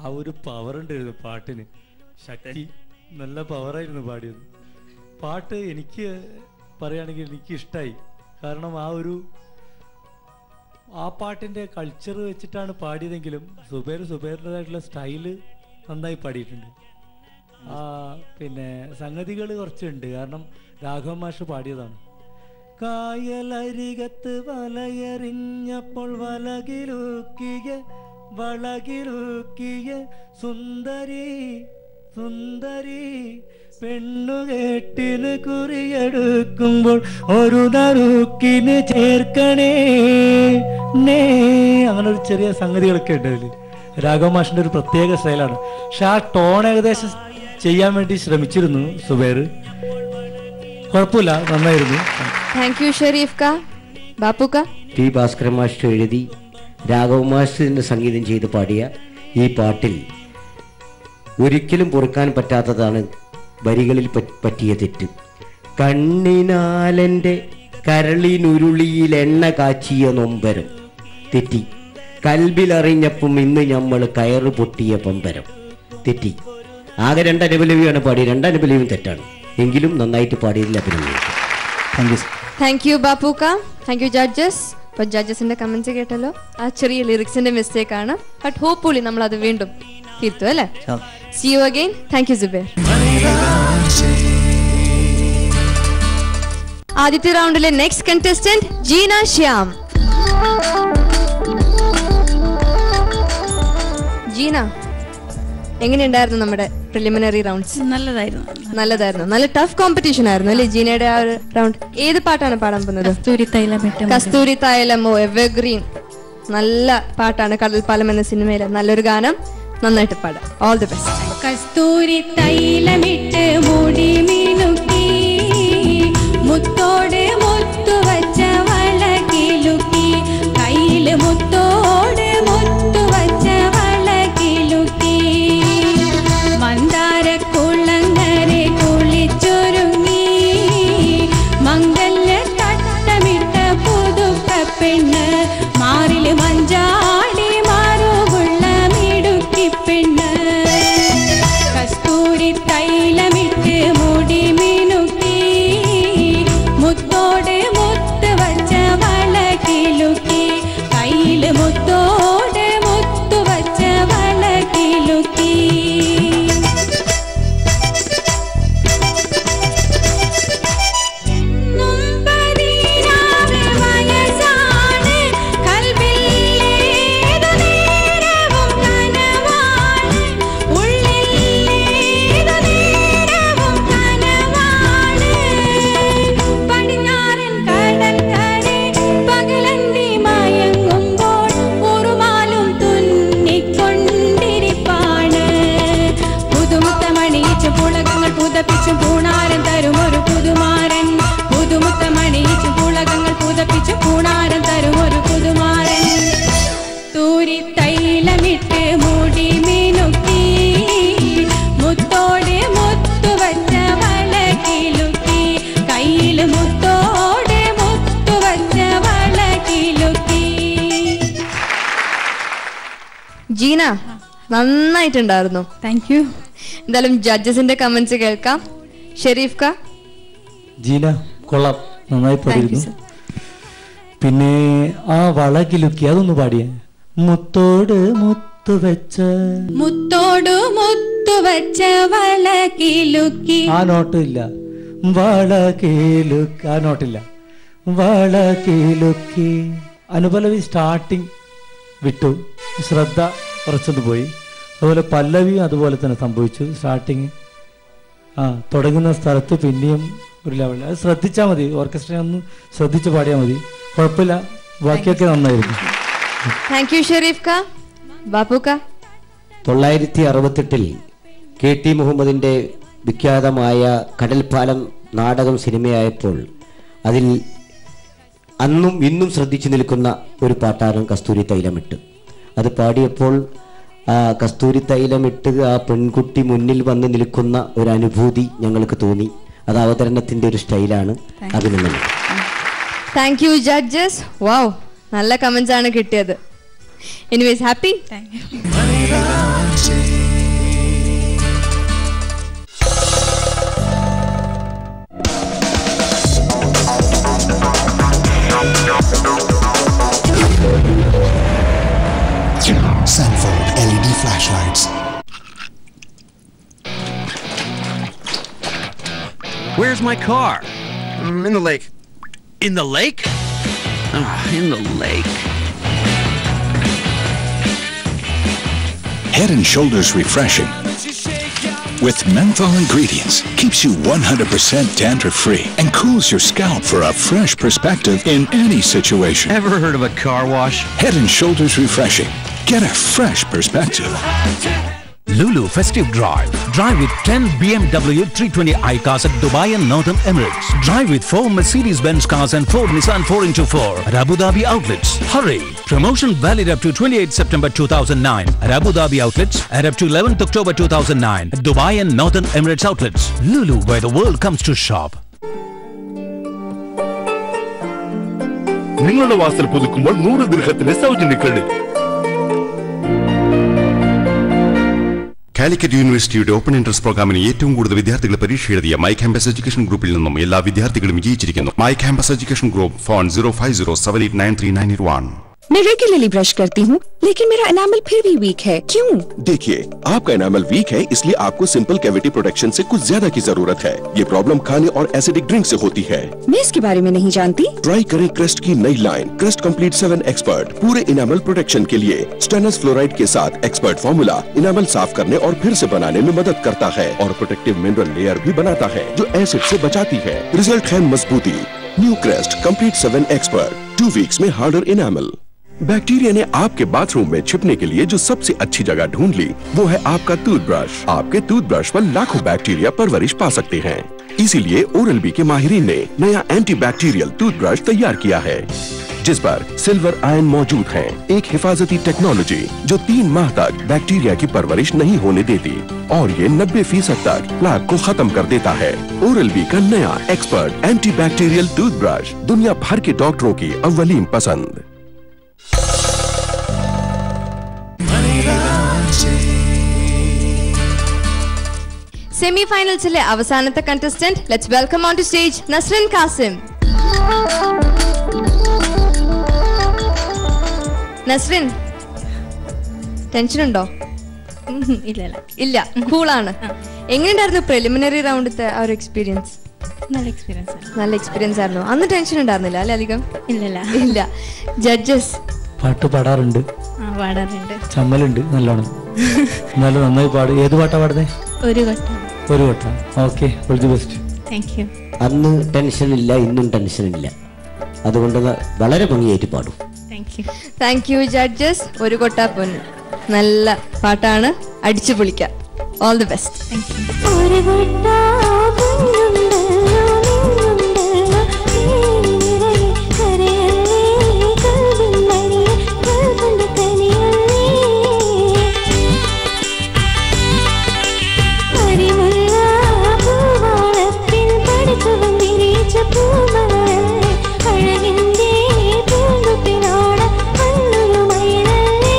ആ ഒരു പവർ ഉണ്ടായിരുന്നു പാട്ടിന് ശക്തി നല്ല പവറായിരുന്നു പാടിയത് പാട്ട് എനിക്ക് പറയുകയാണെങ്കിൽ എനിക്ക് ഇഷ്ടമായി കാരണം ആ ഒരു ആ പാട്ടിൻ്റെ കൾച്ചർ വെച്ചിട്ടാണ് പാടിയതെങ്കിലും സുബേർ സുബേറിൻ്റെതായിട്ടുള്ള സ്റ്റൈല് നന്നായി പാടിയിട്ടുണ്ട് ആ പിന്നെ സംഗതികൾ കുറച്ചുണ്ട് കാരണം രാഘവ മാഷ് പാടിയതാണ് കായലരികത്ത് വലയെറിഞ്ഞപ്പോൾ വലകിലൂക്കിയ വളകിലൂക്കിയ സുന്ദരി സുന്ദരി പെണ്ണുകെട്ടിന് കുറിയെടുക്കുമ്പോൾ ഒരു നറുക്കിന് ചേർക്കണേ നേ അങ്ങനെ ഒരു ചെറിയ സംഗതികളൊക്കെ ഉണ്ട് അതിൽ രാഘവ മാഷിന്റെ ഒരു പ്രത്യേക സ്റ്റൈലാണ് പക്ഷെ ആ ടോൺ ഏകദേശം ചെയ്യാൻ വേണ്ടി ശ്രമിച്ചിരുന്നു സുബേർ കുഴപ്പമില്ല നന്നായിരുന്നു താങ്ക് യു ഷെരീഫ് കാ ബാപ്പു കാ ടി ഭാസ്കരൻ മാസ്റ്റർ എഴുതി രാഘവ മാസ്റ്ററിൻ്റെ സംഗീതം ചെയ്ത് പാടിയ ഈ പാട്ടിൽ ഒരിക്കലും പൊറുക്കാൻ പറ്റാത്തതാണ് വരികളിൽ പ- പറ്റിയ തെറ്റ് കണ്ണിനാലെൻ്റെ കരളിനുരുളിയിൽ എണ്ണ കാച്ചിയ നൊമ്പരം തെറ്റി കൽബിലറിഞ്ഞപ്പം ഇന്ന് നമ്മൾ കയറ് പൊട്ടിയ പമ്പരം തെറ്റി ആകെ രണ്ട് അനുപലവിയാണ് പാടി രണ്ട് അനുപലവിയും തെറ്റാണ് എങ്കിലും നന്നായിട്ട് പാടിയതിൽ അഭിനന്ദിച്ചു thank you thank you Bapu കാ താങ്ക് യു ജഡ്ജസ് ഇപ്പൊ ജഡ്ജസിന്റെ കമന്റ്സ് കേട്ടല്ലോ ആ ചെറിയ ലിറിക്സിന്റെ മിസ്റ്റേക്ക് ആണ് ബട്ട് ഹോപ്പ്ഫുള്ളി നമ്മൾ അത് വീണ്ടും തീർത്തു അല്ലേ see you again thank you Zuber ആദ്യത്തെ റൗണ്ടിലെ നെക്സ്റ്റ് കണ്ടസ്റ്റന്റ് ജീന ശ്യാം ജീന എങ്ങനെയുണ്ടായിരുന്നു നമ്മുടെ പ്രിലിമിനറി റൗണ്ട്സ് നല്ലതായിരുന്നു നല്ലതായിരുന്നു നല്ല ടഫ് കോമ്പറ്റീഷൻ ആയിരുന്നു അല്ലേ ജീനയുടെ ആ ഒരു റൗണ്ട് ഏത് പാട്ടാണ് പാടാൻ പോകുന്നത് കസ്തൂരി തൈലമിട്ട് കസ്തൂരി തൈലമോ എവർഗ്രീൻ നല്ല പാട്ടാണ് കടൽപ്പാലം എന്ന സിനിമയിലെ നല്ലൊരു ഗാനം നന്നായിട്ട് പാടാം ഓൾ ദി ബെസ്റ്റ് കസ്തൂരി തൈലമിട്ട് മുടി മിനുക്കി മുത്തോട് മുത്തു വച്ച വളകിലുക്കി കയ്യില് മുത്തോട് മുത്തു വച്ച വളകിലുക്കി മന്ദാര കുളങ്ങരെ കുളിച്ചൊരുങ്ങി മംഗല്യ തട്ടമിട്ട പുതുക്ക പെണ്ണ് മാറില് മഞ്ചാടി മാറുകുള്ള മിടുക്കി പെണ്ണ് കസ്തൂരി തൈലമിട്ട് മുടി മിനുക്കി മുത്തോട് മുത്ത് വച്ച വളകിലുക്കി കയ്യില് മുത്തോട് മുത്തു വച്ച വളകിലുക്കി നൊമ്പരീരാവ് വയസ്സാണ് കൽവിൽ ഏതു നേരവും കനവാണ് ഉള്ളിൽ ഏതു നേരവും കനവാണ് പടിഞ്ഞാറൻ കടൽക്കരെ പകലന്തി മയങ്ങുമ്പോൾ ഉറുമാലും തുന്നിക്കൊണ്ടിരിപ്പാണ് പുതുമുത്തമണിയിച്ച് പുളകങ്ങൾ പുതപ്പിച്ചും പൂണാരൻ തരും ഒരു പുതുമാരൻ പുതുമുത്തമണിയിച്ച് പുളകങ്ങൾ പുതപ്പിച്ച് പൂണാരൻ തരും ഒരു പുതുമാരൻ തൂരി തൈലമിട്ട് മൂടി മിനുക്കി മുത്തോടെ മുത്തു വച്ച വളകിലുക്കി കയ്യില് മുത്തോടെ മുത്തു വച്ച വളകിലുക്കി ജീന നന്നായിട്ടുണ്ടായിരുന്നു താങ്ക് യു എന്തായാലും ജഡ്ജസിന്റെ കമന്റ്സ് കേൾക്കാം ഷെരീഫ് കാ ജീന കൊള്ളാം നന്നായി പാടിയിരുന്നു പിന്നെ ആ വളകിലുക്കി അതൊന്ന് പാടിയേ മുത്തോട് മുത്തു വെച്ച മുത്തോടു മുത്തു വച്ച വളകിലുക്കി ആ നോട്ട് ഇല്ല വളകിലുക്ക് ആ നോട്ടില്ല വളകിലുക്കി അനുപലവി സ്റ്റാർട്ടിങ് വിട്ടു ശ്രദ്ധ കുറച്ചൊന്ന് പോയി അതുപോലെ പല്ലവിയും അതുപോലെ തന്നെ സംഭവിച്ചു സ്റ്റാർട്ടിങ് ആ തുടങ്ങുന്ന സ്ഥലത്ത് പിന്നെയും ഒരു ലെവലിൽ അത് ശ്രദ്ധിച്ചാൽ മതി ഓർക്കസ്ട്ര ഒന്ന് ശ്രദ്ധിച്ച് പാടിയാൽ മതി കുഴപ്പമില്ല ബാക്കിയൊക്കെ നന്നായിരുന്നു താങ്ക് യു ഷെരീഫ് കാ ബാപ്പു കാ തൊള്ളായിരത്തി അറുപത്തെട്ടിൽ കെ ടി മുഹമ്മദിൻ്റെ വിഖ്യാതമായ കടൽപ്പാലം നാടകം സിനിമയായപ്പോൾ അതിൽ അന്നും ഇന്നും ശ്രദ്ധിച്ചു നിൽക്കുന്ന ഒരു പാട്ടാണ് കസ്തൂരി തൈലമിട്ട് അത് പാടിയപ്പോൾ ആ കസ്തൂരി തൈലമിട്ട് ആ പെൺകുട്ടി മുന്നിൽ വന്ന് നിൽക്കുന്ന ഒരു അനുഭൂതി ഞങ്ങൾക്ക് തോന്നി അത് അവതരണത്തിൻ്റെ ഒരു സ്റ്റൈലാണ് അഭിനന്ദനം താങ്ക് യു ജഡ്ജസ് വാവ് നല്ല കമന്റ്സ് ആണ് കിട്ടിയത് anyways happy thank you flashlights. Where's my car? Mm, in the lake. In the lake? Ah, in the lake. Head and Shoulders Refreshing. With menthol ingredients, keeps you 100% dandruff free and cools your scalp for a fresh perspective in any situation. Ever heard of a car wash? Head and Shoulders Refreshing. Get a fresh perspective. Lulu Festive Drive. Drive with 10 BMW 320i cars at Dubai and Northern Emirates. Drive with 4 Mercedes-Benz cars and 4 Nissan 4x4 at Abu Dhabi outlets. Hurry! Promotion valid up to 28 September 2009 at Abu Dhabi outlets and up to 11th October 2009 at Dubai and Northern Emirates outlets. Lulu, where the world comes to shop. നിങ്ങളുടെ വാസൽ പുതുക്കുമ്പോൾ നൂറ് ദീർഘത്തിന് സൗജന്യ credit Calicut യൂണിവേഴ്സിറ്റിയുടെ open entrance പ്രോഗ്രാമിന് ഏറ്റവും കൂടുതൽ വിദ്യാർത്ഥികൾ പരീക്ഷ എഴുതിയ മൈ ക്യാമ്പസ് എഡ്യൂക്കേഷൻ ഗ്രൂപ്പിൽ നിന്നും എല്ലാ വിദ്യാർത്ഥികളും വിജയിച്ചിരിക്കുന്നു My Campus Education Group phone zero five zero seven eight nine three nine eight one मैं रेगुलरली ब्रश करती हूँ लेकिन मेरा एनामल फिर भी वीक है क्यों देखिए आपका एनामल वीक है इसलिए आपको सिंपल कैविटी प्रोटेक्शन से कुछ ज्यादा की जरूरत है ये प्रॉब्लम खाने और एसिडिक ड्रिंक से होती है मैं इसके बारे में नहीं जानती ट्राई करें क्रेस्ट की नई line Crest Complete Seven Expert पूरे इनामल प्रोटेक्शन के लिए स्टेनस फ्लोराइड के साथ एक्सपर्ट फॉर्मूला इनामल साफ करने और फिर से बनाने में मदद करता है और प्रोटेक्टिव मिनरल लेयर भी बनाता है जो एसिड से बचाती है रिजल्ट है मजबूती new Crest Complete Seven Expert two weeks में हार्डर इनामल बैक्टीरिया ने आपके बाथरूम में छिपने के लिए जो सबसे अच्छी जगह ढूंढ ली वो है आपका टूथब्रश आपके टूथब्रश पर लाखों बैक्टीरिया परवरिश पा सकते हैं इसीलिए ओरल बी के माहिरीन ने नया एंटी बैक्टीरियल टूथब्रश तैयार किया है जिस पर सिल्वर आयन मौजूद है एक हिफाजती टेक्नोलॉजी जो तीन माह तक बैक्टीरिया की परवरिश नहीं होने देती और ये 90 फीसद तक प्लाक को खत्म कर देता है ओरल बी का नया एक्सपर्ट एंटी बैक्टीरियल टूथब्रश दुनिया भर के डॉक्टरों की अव्वलीन पसंद സെമി ഫൈനൽസിലെ അവസാനത്തെ contestant let's welcome on to stage Nasrin Kasim Nasrin tension ഉണ്ടോ ഇല്ല ഇല്ല ഇല്ല കൂളാണ് എങ്ങനെയുണ്ടായിരുന്നു പ്രിലിമിനറി റൗണ്ടത്തെ ആ ഒരു എക്സ്പീരിയൻസ് നല്ല എക്സ്പീരിയൻസ് ആണ് നല്ല എക്സ്പീരിയൻസ് ആയിരുന്നു അന്ന് ടെൻഷൻ ഉണ്ടായിരുന്നില്ല അല്ലെ അധികം ഇല്ലില്ല ഇല്ല ജഡ്ജസ് പാട്ട് പാടാറുണ്ട് ആ പാടാറുണ്ട് ചമ്മലുണ്ട് നല്ലോണം നല്ല നന്നായി പാടും ഏത് പാട്ടാ പാടുന്നേ ഒരു വട്ടം ഒരു വട്ടം okay all the best thank you അന്ന് ടെൻഷൻ ഇല്ല ഇന്നും ടെൻഷൻ ഇല്ല അതുകൊണ്ട് ന- വളരെ ഭംഗിയായിട്ട് പാടും thank you thank you judges ഒരു കൊട്ടാ പൊന്ന് നല്ല പാട്ടാണ് അടിച്ചു പൊളിക്കാം ഓൾ ദി ബെസ്റ്റ് ഒരു വട്ടാ പൊന്നുണ്ടല്ലോ നിന്നുണ്ടല്ലോ നീ കരയല്ലേ കൽവിൻ മണിയെ കൽകൊണ്ട് കനിയല്ലേ അരിമുല്ല പൂവാളത്തിൽ പഠിച്ചവൻ വിരിച്ച പൂമലരല്ലേ അഴകിൻ്റെ പൂങ്കുപ്പിനോട് അന്നൊരു മയിലല്ലേ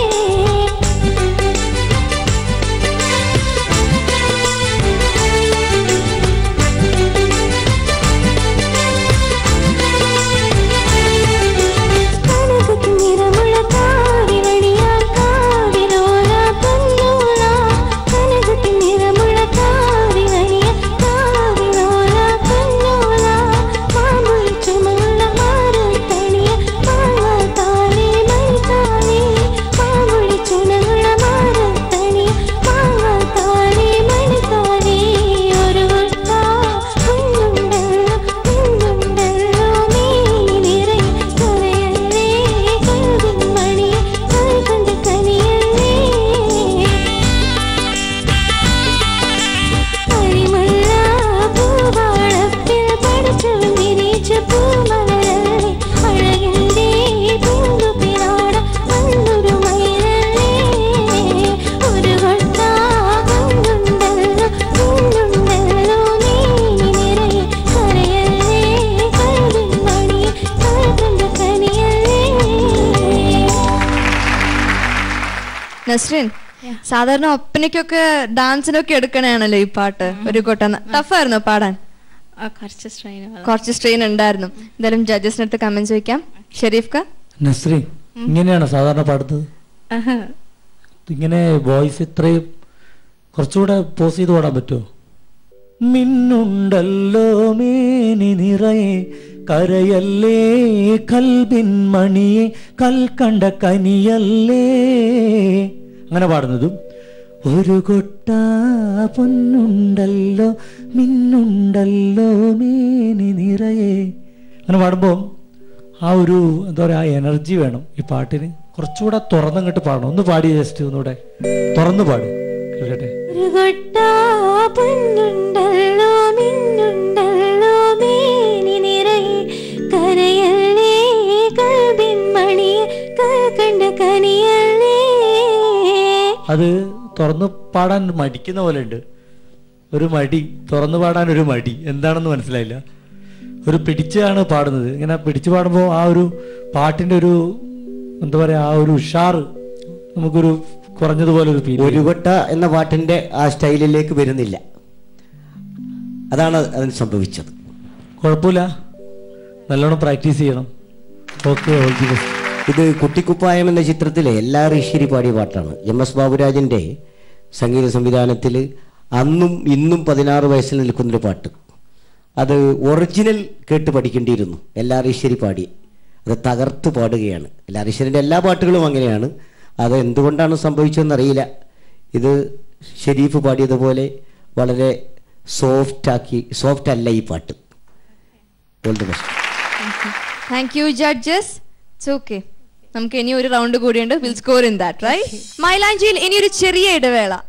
കനകത്തിൻ നിറമുള്ള കാവിലണിയാൽ കാവിലോല പൊന്നോല കനകത്തിൻ നിറമുള്ള കാവിലണിയാൽ കാവിലോല പൊന്നോല മാമുഴി ചുമയുള്ള മാറത്തണിയ മാങ്ങാത്താലി മൈതാലി മാമുഴി ചുമയുള്ള മാറത്തണിയ മാങ്ങാത്താലി മൈതാലി ഒരു വട്ട പൊന്നുണ്ടല്ലോ നിന്നുണ്ടല്ലോ നീ നിറയെ കരയല്ലേ കൽവിൻ മണിയെ കൽകൊണ്ട് കനിയല്ലേ അരിമുല്ല പൂവാളത്തിൽ പഠിച്ചവൻ വിരിച്ച പൂമലരല്ലേ അഴകിൻ്റെ പൂങ്കുപ്പിനോട് അന്നൊരു മയിലല്ലേ ഒരു വട്ട കൊണ്ടുണ്ടല്ലോ കൊണ്ടുണ്ടല്ലോ നീ നിറയെ കരയല്ലേ കൽവിൻ മണിയെ കൽകൊണ്ട് കനിയല്ലേ നസ്രിൻ സാധാരണ ഒപ്പനയ്ക്കൊക്കെ ഡാൻസിനൊക്കെ എടുക്കണയാണല്ലോ ഈ പാട്ട് ഒരു കൊട്ട ടഫായിരുന്നു പാടാൻ ആ കുറച്ച് സ്ട്രെയിൻ കുറച്ച് സ്ട്രെയിൻ ഉണ്ടായിരുന്നു എന്തായാലും ജഡ്ജസിന് അടുത്ത് കമന്റ് ചോദിക്കാം ഷെരീഫ് ക നസ്രീൻ ഇങ്ങനെയാണോ സാധാരണ പാടുന്നത് ഇങ്ങനെ വോയിസ് ഇത്രയും കുറച്ചുകൂടെ പോസ് ചെയ്ത് പാടാൻ പറ്റുമോ മിന്നുണ്ടല്ലോ മേനി നിറയെ കരയല്ലേ കൽബിൻ മണിയെ കൽക്കണ്ട കനിയല്ലേ അങ്ങനെ പാടുന്നതും ഒരു കൊട്ട പൊന്നുണ്ടല്ലോ മിന്നുണ്ടല്ലോ മേനി നിറയെ അങ്ങനെ പാടുമ്പോൾ ആ ഒരു എന്താ പറയുക ആ എനർജി വേണം ഈ പാട്ടിന് കുറച്ചുകൂടെ തുറന്നങ്ങോട്ട് പാടണം ഒന്ന് പാടി ജസ്റ്റ് ഒന്നുകൂടെ തുറന്ന് പാട് കേൾക്കട്ടെ ഒരു കൊട്ട പൊന്നുണ്ടല്ലോ മിന്നുണ്ടല്ലോ മേനി നിറയെ കരയല്ലേ കൽബിൻ മണിയെ കൽക്കണ്ട കനിയല്ലേ അത് തുറന്ന് പാടാൻ മടിക്കുന്ന പോലെ ഉണ്ട് ഒരു മടി തുറന്ന് പാടാൻ ഒരു മടി എന്താണെന്ന് മനസ്സിലായില്ല ഒരു പിടിച്ചാണ് പാടുന്നത് ഇങ്ങനെ പിടിച്ചു പാടുമ്പോൾ ആ ഒരു പാട്ടിന്റെ ഒരു എന്താ പറയാ ആ ഒരു ഉഷാറ് നമുക്കൊരു കുറഞ്ഞതുപോലെ ഒരു ഫീൽ ഒരു കൊട്ട എന്ന പാട്ടിന്റെ ആ സ്റ്റൈലിലേക്ക് വരുന്നില്ല അതാണ് അതിന് സംഭവിച്ചത് കുഴപ്പമില്ല നല്ലോണം പ്രാക്ടീസ് ചെയ്യണം ഓക്കെ ഓൾ ദി ബെസ്റ്റ് ഇത് കുട്ടിക്കുപ്പായം എന്ന ചിത്രത്തിലെ എല്ലാ ഋഷിരി പാടിയ പാട്ടാണ് എം എസ് ബാബുരാജിന്റെ സംഗീത സംവിധാനത്തിൽ അന്നും ഇന്നും പതിനാറ് വയസ്സിൽ നിൽക്കുന്നൊരു പാട്ട് അത് ഒറിജിനൽ കേട്ട് പഠിക്കേണ്ടിയിരുന്നു എല്ലാ ഋഷിരി പാടി അത് തകർത്ത് പാടുകയാണ് എല്ലാ ഋഷിരിൻ്റെ എല്ലാ പാട്ടുകളും അങ്ങനെയാണ് അത് എന്തുകൊണ്ടാണ് സംഭവിച്ചതെന്ന് അറിയില്ല ഇത് ഷെരീഫ് പാടിയതുപോലെ വളരെ സോഫ്റ്റ് ആക്കി സോഫ്റ്റ് അല്ല ഈ പാട്ട് all the best thank you judges it's okay നമുക്ക് ഇനി ഒരു റൗണ്ട് കൂടിയുണ്ട് will score in that right മൈലാഞ്ചിയിൽ ഇനി ഒരു ചെറിയ ഇടവേള